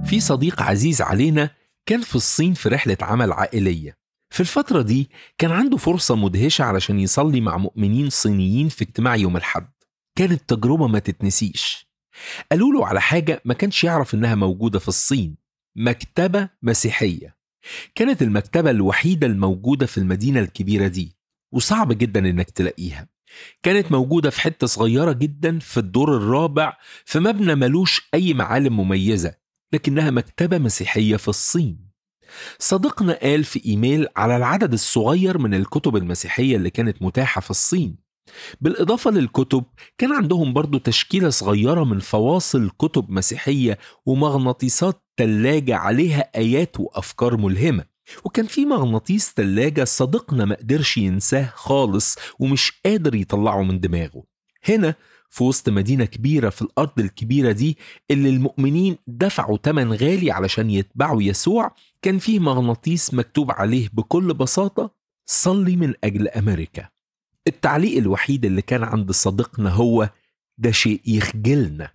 في صديق عزيز علينا كان في الصين في رحلة عمل عائلية في الفترة دي كان عنده فرصة مدهشة علشان يصلي مع مؤمنين صينيين في اجتماع يوم الحد كانت تجربة ما تتنسيش قالوا له على حاجة ما كانش يعرف إنها موجودة في الصين مكتبة مسيحية كانت المكتبة الوحيدة الموجودة في المدينة الكبيرة دي وصعب جدا إنك تلاقيها كانت موجودة في حتة صغيرة جدا في الدور الرابع في مبنى ملوش أي معالم مميزة لكنها مكتبة مسيحية في الصين صديقنا قال في إيميل على العدد الصغير من الكتب المسيحية اللي كانت متاحة في الصين بالإضافة للكتب كان عندهم برضو تشكيلة صغيرة من فواصل كتب مسيحية ومغناطيسات تلاجة عليها آيات وأفكار ملهمة وكان في مغناطيس تلاجة صديقنا ما قدرش ينساه خالص ومش قادر يطلعه من دماغه هنا في وسط مدينة كبيرة في الأرض الكبيرة دي اللي المؤمنين دفعوا تمن غالي علشان يتبعوا يسوع كان فيه مغناطيس مكتوب عليه بكل بساطة صلي من أجل أمريكا التعليق الوحيد اللي كان عند صديقنا هو ده شيء يخجلنا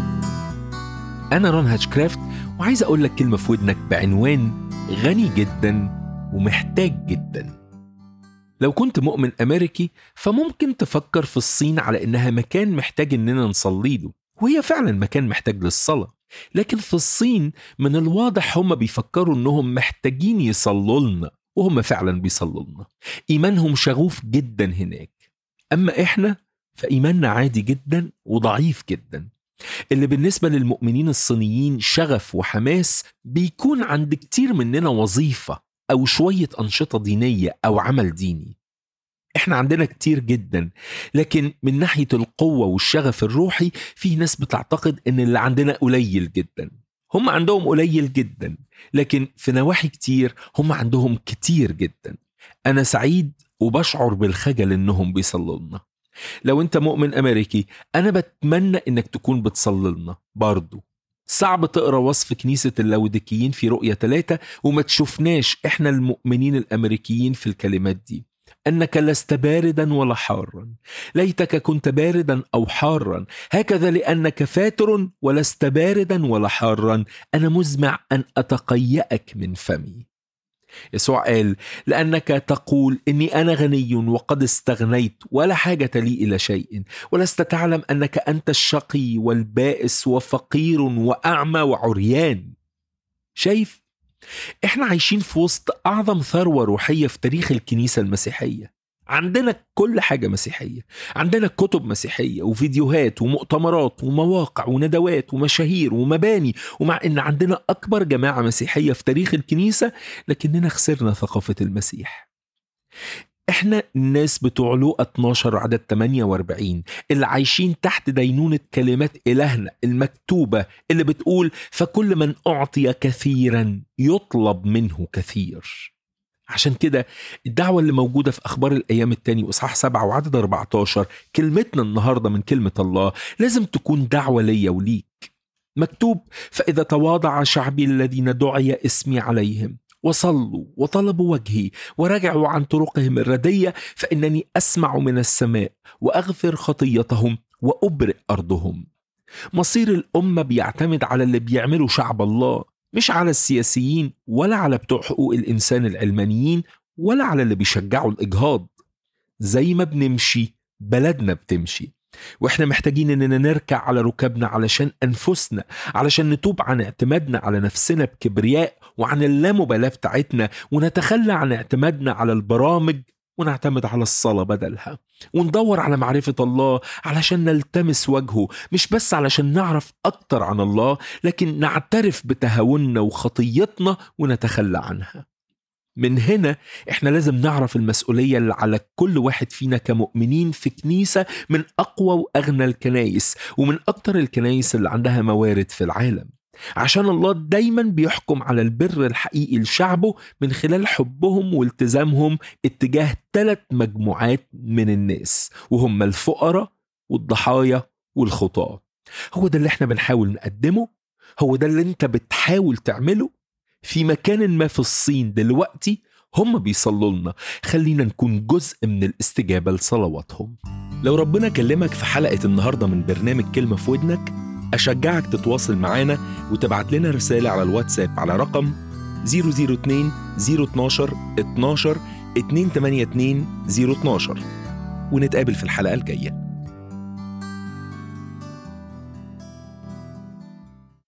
أنا رون هاتشكرافت وعايز أقول لك كلمة في ودنك بعنوان غني جدا ومحتاج جدا لو كنت مؤمن أمريكي فممكن تفكر في الصين على إنها مكان محتاج إننا نصلي له وهي فعلا مكان محتاج للصلاة لكن في الصين من الواضح هم بيفكروا إنهم محتاجين يصلوا لنا وهم فعلا بيصلوا لنا إيمانهم شغوف جدا هناك أما إحنا فإيماننا عادي جدا وضعيف جدا اللي بالنسبة للمؤمنين الصينيين شغف وحماس بيكون عند كتير مننا وظيفة أو شوية أنشطة دينية أو عمل ديني احنا عندنا كتير جدا لكن من ناحية القوة والشغف الروحي في ناس بتعتقد ان اللي عندنا قليل جدا هم عندهم قليل جدا لكن في نواحي كتير هم عندهم كتير جدا انا سعيد وبشعر بالخجل انهم بيصلوا لنا لو انت مؤمن امريكي انا بتمنى انك تكون بتصلي لنا برضه صعب تقرا وصف كنيسة اللودكيين في رؤية ثلاثة وما تشوفناش احنا المؤمنين الامريكيين في الكلمات دي انك لست باردا ولا حارا ليتك كنت باردا او حارا هكذا لانك فاتر ولست باردا ولا حارا انا مزمع ان اتقيأك من فمي يسوع قال لانك تقول اني انا غني وقد استغنيت ولا حاجه لي الى شيء ولست تعلم انك انت الشقي والبائس وفقير واعمى وعريان شايف احنا عايشين في وسط اعظم ثروه روحيه في تاريخ الكنيسه المسيحيه عندنا كل حاجة مسيحية عندنا كتب مسيحية وفيديوهات ومؤتمرات ومواقع وندوات ومشاهير ومباني ومع ان عندنا اكبر جماعة مسيحية في تاريخ الكنيسة لكننا خسرنا ثقافة المسيح احنا الناس بتوع لوقا 12 عدد 48 اللي عايشين تحت دينونة كلمات إلهنا المكتوبة اللي بتقول فكل من أعطي كثيرا يطلب منه كثير عشان كده الدعوة اللي موجودة في أخبار الأيام التاني وإصحاح 7 وعدد 14 كلمتنا النهاردة من كلمة الله لازم تكون دعوة ليا وليك مكتوب فإذا تواضع شعبي الذين دعي اسمي عليهم وصلوا وطلبوا وجهي ورجعوا عن طرقهم الردية فإنني أسمع من السماء وأغفر خطيتهم وأبرئ أرضهم مصير الأمة بيعتمد على اللي بيعمله شعب الله مش على السياسيين ولا على بتوع حقوق الإنسان العلمانيين ولا على اللي بيشجعوا الإجهاض زي ما بنمشي بلدنا بتمشي واحنا محتاجين اننا نركع على ركابنا علشان انفسنا علشان نتوب عن اعتمادنا على نفسنا بكبرياء وعن اللامبالاه بتاعتنا ونتخلى عن اعتمادنا على البرامج ونعتمد على الصلاة بدلها وندور على معرفة الله علشان نلتمس وجهه مش بس علشان نعرف أكتر عن الله لكن نعترف بتهاوننا وخطيتنا ونتخلى عنها من هنا احنا لازم نعرف المسؤولية اللي على كل واحد فينا كمؤمنين في كنيسة من أقوى وأغنى الكنايس ومن أكتر الكنايس اللي عندها موارد في العالم عشان الله دايما بيحكم على البر الحقيقي لشعبه من خلال حبهم والتزامهم اتجاه ثلاث مجموعات من الناس وهم الفقراء والضحايا والخطاة هو ده اللي احنا بنحاول نقدمه هو ده اللي انت بتحاول تعمله في مكان ما في الصين دلوقتي هم بيصلوا لنا خلينا نكون جزء من الاستجابة لصلواتهم لو ربنا كلمك في حلقة النهاردة من برنامج كلمة في ودنك أشجعك تتواصل معانا وتبعت لنا رسالة على الواتساب على رقم 002 012 12 282 012 ونتقابل في الحلقة الجاية